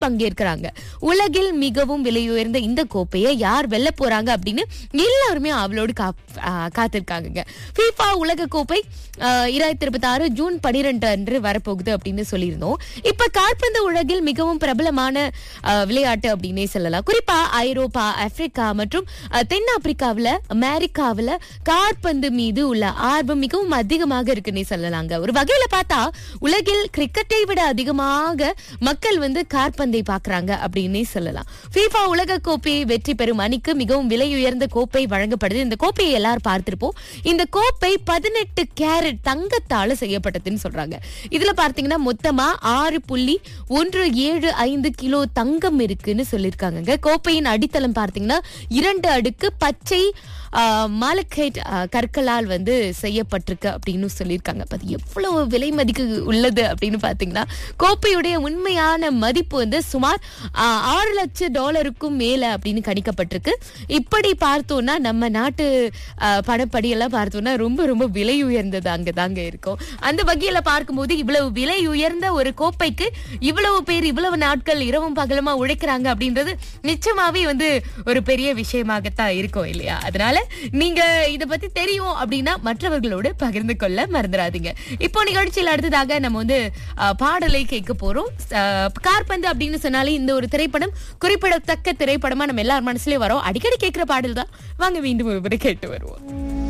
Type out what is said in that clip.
பங்கேற்கிறாங்க உலகில் மிகவும் விலை உயர்ந்த இந்த கோப்பையை யார் வெல்ல போறாங்க அப்படின்னு எல்லாருமே அவளோடு காத்திருக்காங்க ஃபீஃபா உலக கோப்பை இராயிரத்தி இருபத்தி ஆறு ஜூன் பனிரெண்டு அன்று வரப்போகுது அப்படின்னு சொல்லியிருந்தோம் இப்ப கால்பந்து உலகில் மிகவும் பிரபலமான அஹ், விளையாட்டு அப்படின்னே சொல்லலாம் குறிப்பா ஐரோப்பா ஆப்பிரிக்கா மற்றும் அஹ், தென்னாப்பிரிக்காவுல அமெரிக்காவுல கால்பந்து மீது உள்ள ஆர்வம் மிகவும் அதிகமாக இருக்குன்னே சொல்லலாங்க ஒரு வகையில பார்த்தா உலகில் கிரிக்கெட்டை விட அதிகமாக மக்கள் வந்து காற்பந்தை பாக்குறாங்க அப்படின்னே சொல்லலாம் FIFA உலக கோப்பையை வெற்றி பெறும் அணிக்கு மிகவும் விலை உயர்ந்த கோப்பை வழங்கப்படுது இந்த கோப்பையை எல்லாரும் பார்த்திருப்போம் இந்த கோப்பை பதினெட்டு கேரட் தங்கத்தால செய்யப்பட்டதுன்னு சொல்றாங்க இதுல பார்த்தீங்கன்னா மொத்தமா ஆறு புள்ளி ஒன்று ஏழு ஐந்து கிலோ தங்கம் இருக்குன்னு சொல்லியிருக்காங்க கோப்பையின் அடித்தளம் பார்த்தீங்கன்னா இரண்டு அடுக்கு பச்சை மாலக்கைட் கற்களால் வந்து செய்யப்பட்டிருக்கு அப்படின்னு சொல்லியிருக்காங்க அப்ப அது எவ்வளவு விலை மதிக்கு உள்ளது அப்படின்னு பாத்தீங்கன்னா கோப்பையுடைய உண்மையான மதிப்பு வந்து சுமார் ஆ, ஆறு லட்சம் டாலருக்கும் மேல அப்படின்னு கணிக்கப்பட்டிருக்கு இப்படி பார்த்தோம்னா நம்ம நாட்டு ஆ, பணப்படி எல்லாம் பார்த்தோம்னா ரொம்ப ரொம்ப விலை உயர்ந்தது அங்கதாங்க இருக்கும் அந்த வகையில பார்க்கும்போது இவ்வளவு விலை உயர்ந்த ஒரு கோப்பைக்கு இவ்வளவு பேர் இவ்வளவு நாட்கள் இரவும் பகலுமா உழைக்கிறாங்க அப்படின்றது நிச்சயமாவே வந்து ஒரு பெரிய விஷயமாகத்தான் இருக்கும் இல்லையா அதனால நீங்க இத பத்தி தெரியும் அப்படின்னா மற்றவர்களோடு பகிர்ந்து கொள்ள மறந்துடாதீங்க இப்போ நிகழ்ச்சியில் அடுத்ததாக நம்ம வந்து அஹ், பாடலை கேட்க போறோம் அஹ், கார்பந்து அப்படின்னு சொன்னாலே இந்த ஒரு திரைப்படம் குறிப்பிடத்தக்க திரைப்படமா நம்ம எல்லார் மனசுலயும் வரோம் அடிக்கடி கேட்கிற பாடல் தான் வாங்க மீண்டும் ஒரு முறை கேட்டு வருவோம்